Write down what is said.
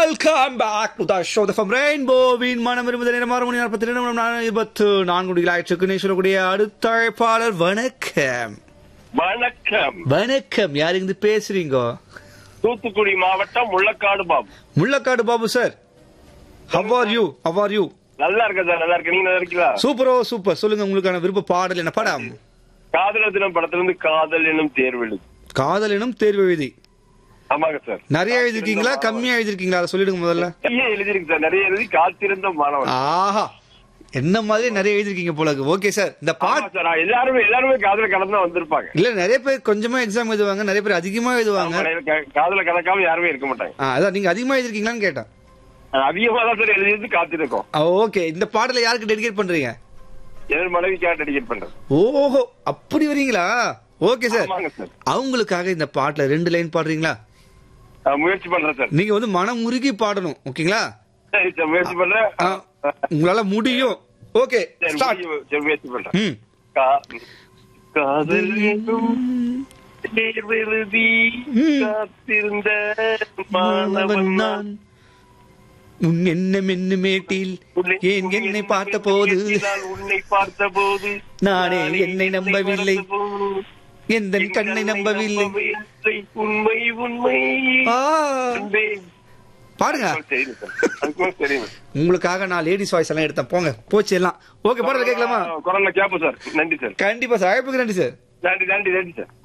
Welcome back to the show the from ரெயின்போவின் மனம் இருபது நேரம் ஆறு மணி நாற்பத்தி ரெண்டு மணி நேரம் இருபத்து நான்கு மணிகள் ஆயிடுச்சு சொல்லக்கூடிய அடுத்த அழைப்பாளர் வணக்கம் வணக்கம் வணக்கம் யார் இருந்து பேசுறீங்க தூத்துக்குடி மாவட்டம் Mullakkadu Babu Mullakkadu Babu sir how are you how are you நல்லா இருக்க சார் நல்லா இருக்க நீங்க நல்லா இருக்கீங்களா சூப்பரோ சூப்பர் சொல்லுங்க உங்களுக்கான விருப்ப பாடல் என்ன படம் காதலர் தினம் படத்துல இருந்து காதல் எனும் தேர்வு எழுது காதல் எனும் தேர்வு எழுதி ஆமாங்க சார் நிறைய எழுதிருக்கீங்களா கம்மியா எழுதிருக்கீங்களா அதை சொல்லிடுங்க முதல்ல நிறைய எழுதிருக்கு சார் நிறைய எழுதி காத்திருந்த மாணவன் ஆஹா என்ன மாதிரி நிறைய எழுதிருக்கீங்க போல ஓகே சார் இந்த ஆமா பாட் சார் எல்லாருமே எல்லாருமே காதல கலந்து தான் வந்திருப்பாங்க இல்ல நிறைய பேர் கொஞ்சமா எக்ஸாம் எழுதுவாங்க நிறைய பேர் அதிகமா எழுதுவாங்க ஆமா, க- காதல கலக்காம யாருமே இருக்க மாட்டாங்க ஆ, அதான் நீங்க அதிகமா எழுதிருக்கீங்களான்னு கேட்டேன் அதிகமா தான் சார் எழுதி காத்திருக்கோம் ஓகே இந்த பாடலை யாருக்கு டெடிகேட் பண்றீங்க என் மனைவிக்காக டெடிகேட் பண்றேன் ஓஹோ அப்படி வரீங்களா ஓகே சார் ஆமாங்க சார் அவங்களுக்காக இந்த பாட்டுல ரெண்டு லைன் பாடுறீங்களா நான் முயற்சி பண்றேன் சார் நீங்க வந்து மனம் முருகி பாடணும் ஓகேங்களா சரி சார் முயற்சி பண்றேன் ஆ, உங்களால முடியும் ஓகே சரி, ஸ்டார்ட் முயற்சி- சரி, முயற்சி பண்றேன் ம் கா- காதல் என்னும் தேர்வெழுதி ம். காத்திருந்த மாணவன் மாணவன் நான் உன் எண்ணம் என்ன மேட்டில் உன்னை- ஏன் என்னை பார்த்த போது நான் உன்னை பார்த்த போது நானே என்னை நம்பவில்லை. எந்த கண்ணை நம்பவில்லை உண்மை உண்மை ஆ, அன்பே. பாடுங்க அதுக்கு தெரியும் சார். அதுக்கு தெரியும் உங்களுக்காக நான் லேடிஸ் வாய்ஸ் எல்லாம் எடுத்தேன் போங்க போச்சு எல்லாம் ஓகே பாடல கேட்கலாமா குரல்ல கேப்போம் சார் நன்றி சார் கண்டிப்பா சார் அழைப்புக்கு நன்றி சார் நன்றி நன்றி நன்றி சார்